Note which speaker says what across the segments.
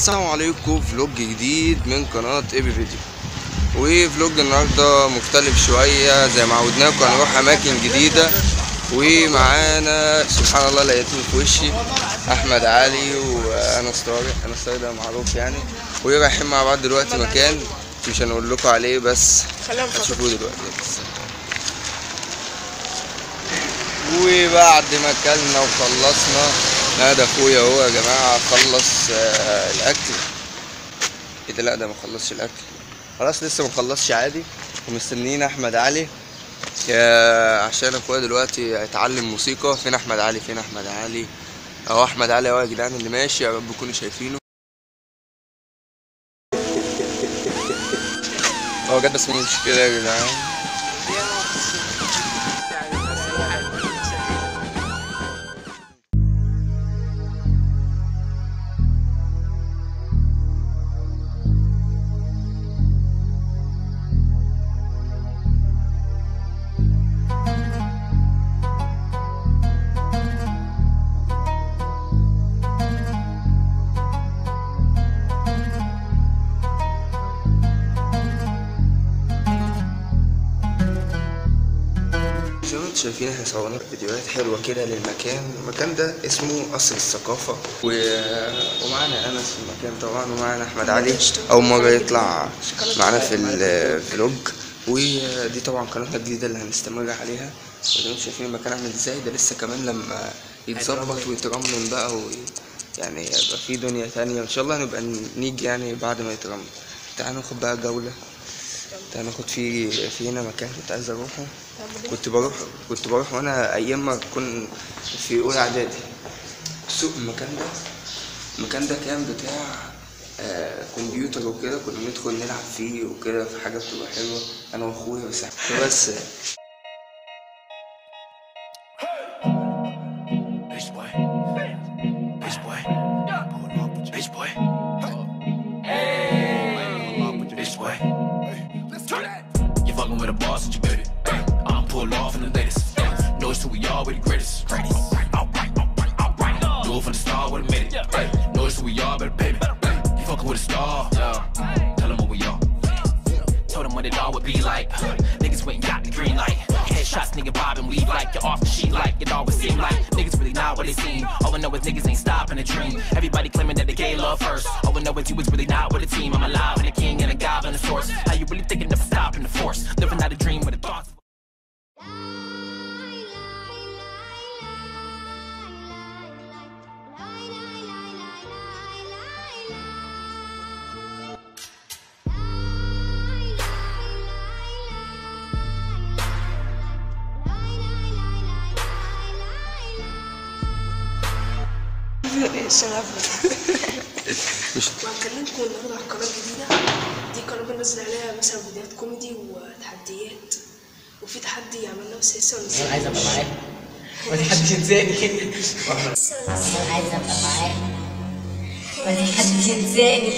Speaker 1: السلام عليكم فلوج جديد من قناة ايبي فيديو وفلوج النهاردة مختلف شوية زي ما عودناكم هنروح أماكن جديدة ومعانا سبحان الله لقيتهم في وشي أحمد علي وأنس طارق أنس طارق ده معروف يعني ورايحين مع بعض دلوقتي مكان مش هنقول لكم عليه بس
Speaker 2: خلينا نفكر
Speaker 1: هتشوفوه دلوقتي بس وبعد ما اكلنا وخلصنا نادى اخويا اهو يا جماعه خلص آه الاكل ايه ده لا ده ما خلصش الاكل خلاص لسه ما خلصش عادي ومستنيين احمد علي يا عشان اخويا دلوقتي هيتعلم موسيقى فين احمد علي فين احمد علي اهو احمد علي اهو يا جدعان اللي ماشي يا رب تكونوا شايفينه هو جد بس مش كده يا جدعان زي ما انتم شايفين احنا صورنا فيديوهات حلوه كده للمكان المكان ده اسمه قصر الثقافه و... ومعانا انس في المكان طبعا ومعانا احمد علي اول مره يطلع معانا في الفلوج ودي طبعا قناتنا الجديده اللي هنستمر عليها وزي ما انتم شايفين المكان عامل ازاي ده لسه كمان لما يتظبط ويترمم بقى و... يعني يبقى في دنيا تانية ان شاء الله نبقى نيجي يعني بعد ما يترمم تعالوا ناخد بقى جوله تعالى ناخد في في هنا مكان كنت عايز اروحه كنت بروح كنت بروح وانا ايام ما كنت في اولى اعدادي سوق المكان ده المكان ده كان بتاع آه كمبيوتر وكده كنا ندخل نلعب فيه وكده في حاجه بتبقى حلوه انا واخويا بس بس
Speaker 3: Bitch boy. Bitch boy. Bitch boy. Bitch boy. You fucking with a boss and you get it. I'm pulled off in the latest. Know it's who we are, we the greatest. Alright, alright, alright, alright. Do it from the start, what a minute. Know it's who we are, better baby. You fucking with a star. Tell them what we are. Told them what it all would be like. Niggas went and got the green light. Headshots, nigga bobbing, weave like you're off the sheet like it always seem like niggas really not what they seem. All I know is niggas ain't stopping a dream. Everybody claiming that they gay love first. All I know is you was really not with a team. I'm alive and a king and a god and a source. How you really thinking of stopping the force? Living out a dream with the thoughts.
Speaker 2: الشغف
Speaker 1: مش
Speaker 2: وهنكلمكم النهارده عن قناه جديده دي قناه بنزل عليها مثلا فيديوهات كوميدي وتحديات وفي تحدي عملناه بس لسه ما
Speaker 4: انا
Speaker 2: نزلش.
Speaker 4: عايز ابقى معاك ما حدش ينساني
Speaker 5: انا عايز ابقى معاك بس حد ينساني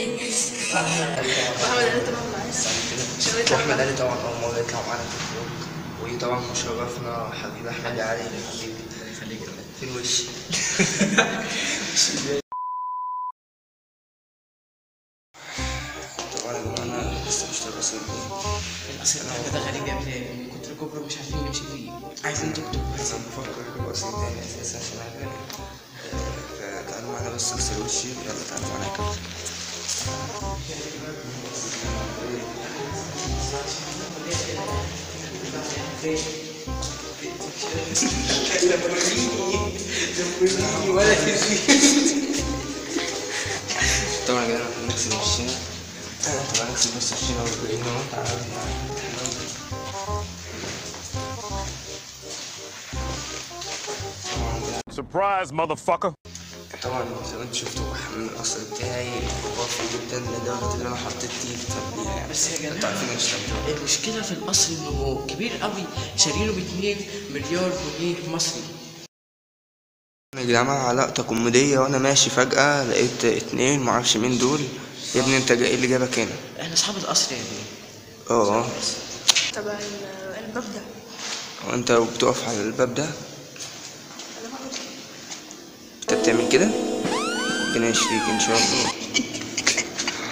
Speaker 2: محمد علي طبعا معايا عشان يطلع
Speaker 1: واحمد علي طبعا اول مره يطلع معانا في الفلوج وطبعا مشرفنا حبيب احمد علي حبيبي خليك فين وشي طبعا يا جماعه انا لسه مش طايق اصلا
Speaker 4: اصل الحاجه ده غريب يا ابني من كتر كبره مش عارفين نمشي فيه عايزين توك توك بس
Speaker 1: بس انا بفكر اجيب اصلا تاني اساسا عشان اغني فتعالوا معانا بس اغسل وشي يلا تعالوا معانا كده
Speaker 4: ولا تنسي
Speaker 1: طبعا يا جدعان احنا نغسل وشنا طبعا نغسل بس وشنا ورجلينا اهو تعالوا
Speaker 6: Surprise, motherfucker.
Speaker 1: طبعا زي ما انتم شفتوا حمام القصر بتاعي خرافي جدا لدرجة ان انا حطيت تيل قبليها يعني
Speaker 4: بس يا جماعة
Speaker 1: انتوا عارفين اشتغلت
Speaker 4: المشكله في القصر انه كبير قوي شارينه ب 2 مليار جنيه مصري
Speaker 1: يا جماعة لقطة كوميدية وانا ماشي فجأة لقيت اتنين معرفش مين دول يا ابني انت جاي ايه اللي جابك هنا؟
Speaker 4: احنا اصحاب القصر يا ابني
Speaker 1: اه اه
Speaker 2: طبعا آه، الباب ده
Speaker 1: هو انت بتقف على الباب ده
Speaker 2: انا بعمل كده
Speaker 1: انت بتعمل كده ربنا يشفيك ان شاء الله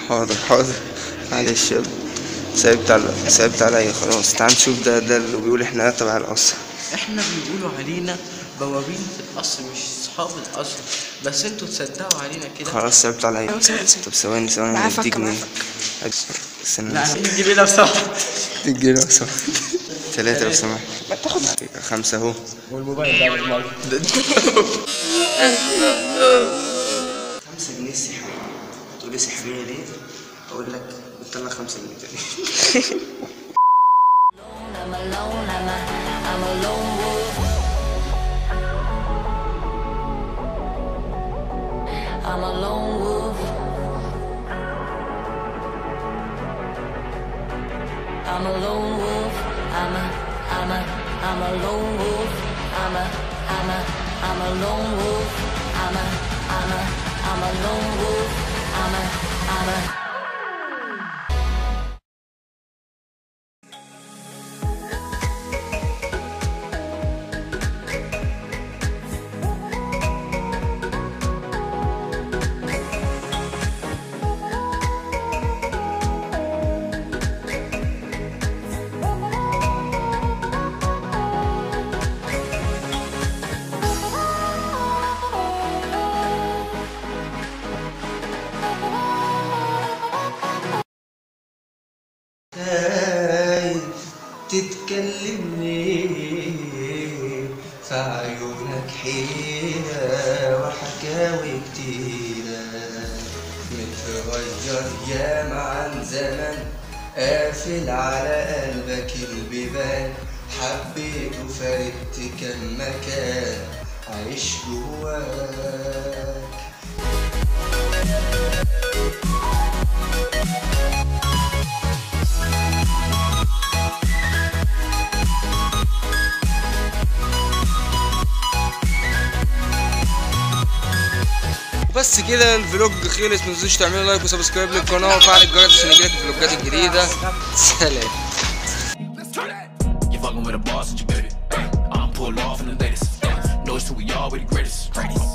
Speaker 1: حاضر حاضر معلش يلا سايبت على سايبت عليا خلاص تعال نشوف ده ده اللي بيقول احنا تبع القصر
Speaker 4: احنا بيقولوا علينا بوابين في القصر مش اصحاب القصر بس انتوا تصدقوا علينا كده
Speaker 1: خلاص سايبت عليا
Speaker 2: أيوة، ثواني، ثواني.
Speaker 1: طب ثواني ثواني
Speaker 2: معايا
Speaker 1: أنا هديك
Speaker 2: فكة، معايا
Speaker 1: مين استنى
Speaker 4: لا
Speaker 1: بس.
Speaker 4: نجيب لنا بصراحه
Speaker 1: تدي لو سمحت ثلاثة لو سمحت خمسة اهو
Speaker 4: والموبايل ده بالمره
Speaker 1: خمسة جنيه سحر تقولي سحرية ليه؟ أقول لك قلت لك خمسة جنيه تاني
Speaker 5: I'm alone, I'm a, I'm a lone wolf. I'm a lone wolf. I'm a lone wolf. I'm a, I'm a, I'm a lone wolf. I'm a, I'm a, I'm a lone wolf. I'm a, I'm a, I'm a lone wolf. I'm a, I'm a.
Speaker 1: خايف تتكلم ليه في عيونك حيرة وحكاوي كتيرة متغير ياما عن زمان قافل على قلبك البيبان حبيت وفارقت كم مكان عايش جواك بس كده الفلوج خلص ما تنسوش تعملوا لايك وسبسكرايب للقناه وفعل الجرس عشان يجيلك الفلوجات الجديده سلام
Speaker 3: You fucking with a boss and you get it. I'm pulled off in the latest. Know it's who we are, we the greatest.